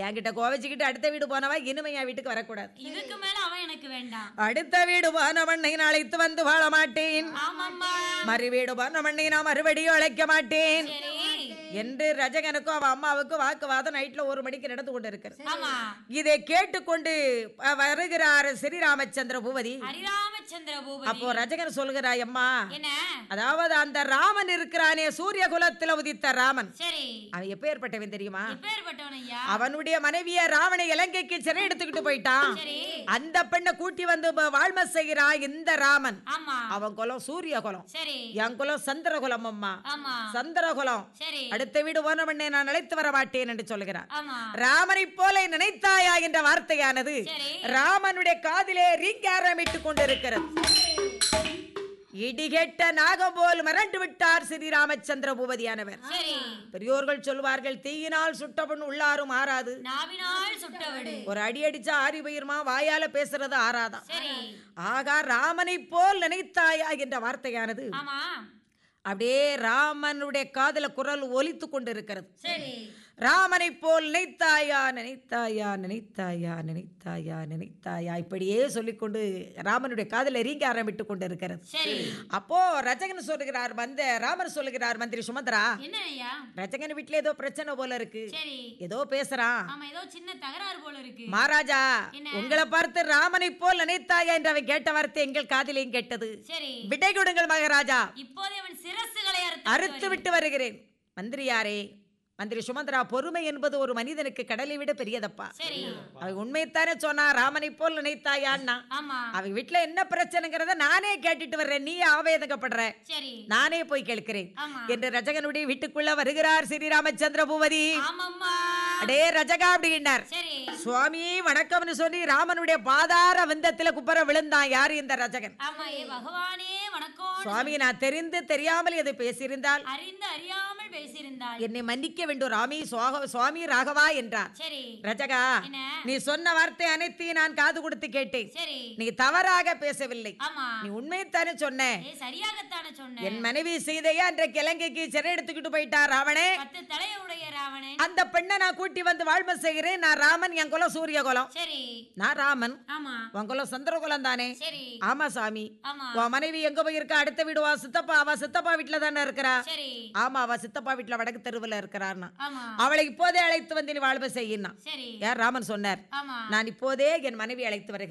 என்கிட்ட கோவச்சுக்கிட்டு அடுத்த வீடு போனவா இனிமே என் வீட்டுக்கு வரக்கூடாது இதுக்கு மேல அவன் எனக்கு வேண்டாம் அடுத்த வீடு போனவண்ணை நான் அழைத்து வந்து வாழ மாட்டேன் ஆமாம்மா மறு வீடு போனவண்ணை நான் மறுபடியும் அழைக்க மாட்டேன் சரி என்று ரஜகனுக்கும் அவ அம்மாவுக்கும் வாக்குவாதம் நைட்ல ஒரு மணிக்கு நடந்து கொண்டு இருக்கிறது ஆமா இதை கேட்டுக்கொண்டு அஹ், வருகிறார் ஸ்ரீராமச்சந்திர பூபதி ஹரிராமச்சந்திர பூபதி அப்போ ரஜகன் சொல்கிறாய் அம்மா என்ன அதாவது அந்த ராமன் இருக்கிறானே சூரிய குலத்துல உதித்த ராமன் சரி அவன் எப்பேற்பட்டவன் தெரியுமா எப்பேற்பட்டவன் ஐயா அவனுடைய மனைவிய ராவணை இலங்கைக்கு சிறை எடுத்துக்கிட்டு போயிட்டான் சரி அந்த பெண்ணை கூட்டி வந்து ப- வாழ்ம செய்கிறான் இந்த ராமன் ஆமா அவன் குலம் சூரிய குலம் சரி என் குலம் சந்திர குலம் அம்மா ஆமா சந்திர குலம் சரி அடுத்த வீடு போனவண்ணே நான் அழைத்து வர மாட்டேன் என்று சொல்கிறார் ஆமா ராமனை போல நினைத்தாயா என்ற வார்த்தையானது சரி ராமனுடைய காதிலே ரீங்காரமிட்டுக் கொண்டிருக்கிறது இடிகெட்ட நாகம் போல் மிரண்டு விட்டார் ஸ்ரீ ராமச்சந்திர பூபதியானவர் சரி பெரியோர்கள் சொல்வார்கள் தீயினால் சுட்டவன் உள்ளாரும் ஆறாது நாவினால் சுட்டவடு ஒரு அடி அடிச்சா ஆறி போயிருமா வாயால பேசுறது ஆறாதான் சரி ஆகா ராமனை போல் நினைத்தாயா என்ற வார்த்தையானது ஆமா அப்படியே ராமனுடைய காதல குரல் ஒலித்து கொண்டிருக்கிறது சரி ராமனை போல் நினைத்தாயா நினைத்தாயா நினைத்தாயா நினைத்தாயா நினைத்தாயா இப்படியே சொல்லிக்கொண்டு ராமனுடைய காதல ரீங்க ஆரம்பித்து கொண்டிருக்கிறது சரி அப்போ ரஜகன் சொல்லுகிறார் வந்த ராமர் சொல்லுகிறார் மந்திரி சுமந்திரா என்ன ஐயா ரஜகன் வீட்டுல ஏதோ பிரச்சனை போல இருக்கு சரி ஏதோ பேசுறான் ஆமா ஏதோ சின்ன தகராறு போல இருக்கு மகாராஜா என்ன? உங்களை பார்த்து ராமனை போல் நினைத்தாயா என்று அவன் கேட்ட வார்த்தை எங்கள் காதிலையும் கேட்டது சரி விடை கொடுங்கள் மகாராஜா இப்போதே அவன் சிரசுகளை அறுத்து விட்டு வருகிறேன் மந்திரியாரே மந்திரி சுமந்திரா பொறுமை என்பது ஒரு மனிதனுக்கு கடலை விட பெரியதப்பா சரி அவன் உண்மைத்தானே சொன்னா ராமனை போல் நினைத்தாயான்னா ஆமா அவன் வீட்டுல என்ன பிரச்சனைங்கிறத நானே கேட்டுட்டு வர்றேன் நீ ஆவேதங்கப்படுற சரி நானே போய் கேட்கிறேன் ஆமா என்று ரஜகனுடைய வீட்டுக்குள்ள வருகிறார் ஸ்ரீ ராமச்சந்திர பூபதி ஆமாம்மா அடே ரஜகா அப்படின்னார் சரி சுவாமி வணக்கம்னு சொல்லி ராமனுடைய பாதார வந்தத்துல குப்பர விழுந்தான் யாரு இந்த ரஜகன் ஆமா ஏ பகவானே வணக்கம் சுவாமி நான் தெரிந்து தெரியாமல் எது பேசியிருந்தால் அறிந்து அறியாமல் பேசியிருந்தாள் என்னை மன்னிக்க வேண்டும் ராமி சுவாக- சுவாமி ராகவா என்றார் சரி ரஜகா என்ன நீ சொன்ன வார்த்தை அனைத்தையும் நான் காது கொடுத்து கேட்டேன் சரி நீ தவறாக பேசவில்லை ஆமா நீ உண்மைத்தானே சொன்ன ஏ சரியாகத்தானே சொன்னேன் என் மனைவி சீதையா அன்றைக்கு இலங்கைக்கு சிறை எடுத்துக்கிட்டு போயிட்டார் ராவணே பத்து தலையுடைய ராவணன் அந்த பெண்ணை நான் கூட்டி வந்து வாழ்ம செய்கிறேன் நான் ராமன் என் குலம் சூரிய குலம் சரி நான் ராமன் ஆமா உன் குலம் சந்திர குலம் தானே சரி ஆமா சாமி ஆமா உன் மனைவி எங்க போயிருக்கா அடுத்த வீடு வா சித்தப்பா அவ சித்தப்பா வீட்டுல தானே இருக்கிறா சரி ஆமா அவ சித்தப்பா வீட்டுல வடக்கு தெருவுல இருக்கிறார்னா ஆமா அவளை இப்போதே அழைத்து வந்து நீ வாழ்வு செய்யினா சரி யார் ராமன் சொன்னார் ஆமா நான் இப்போதே என் மனைவி அழைத்து வருகிறேன்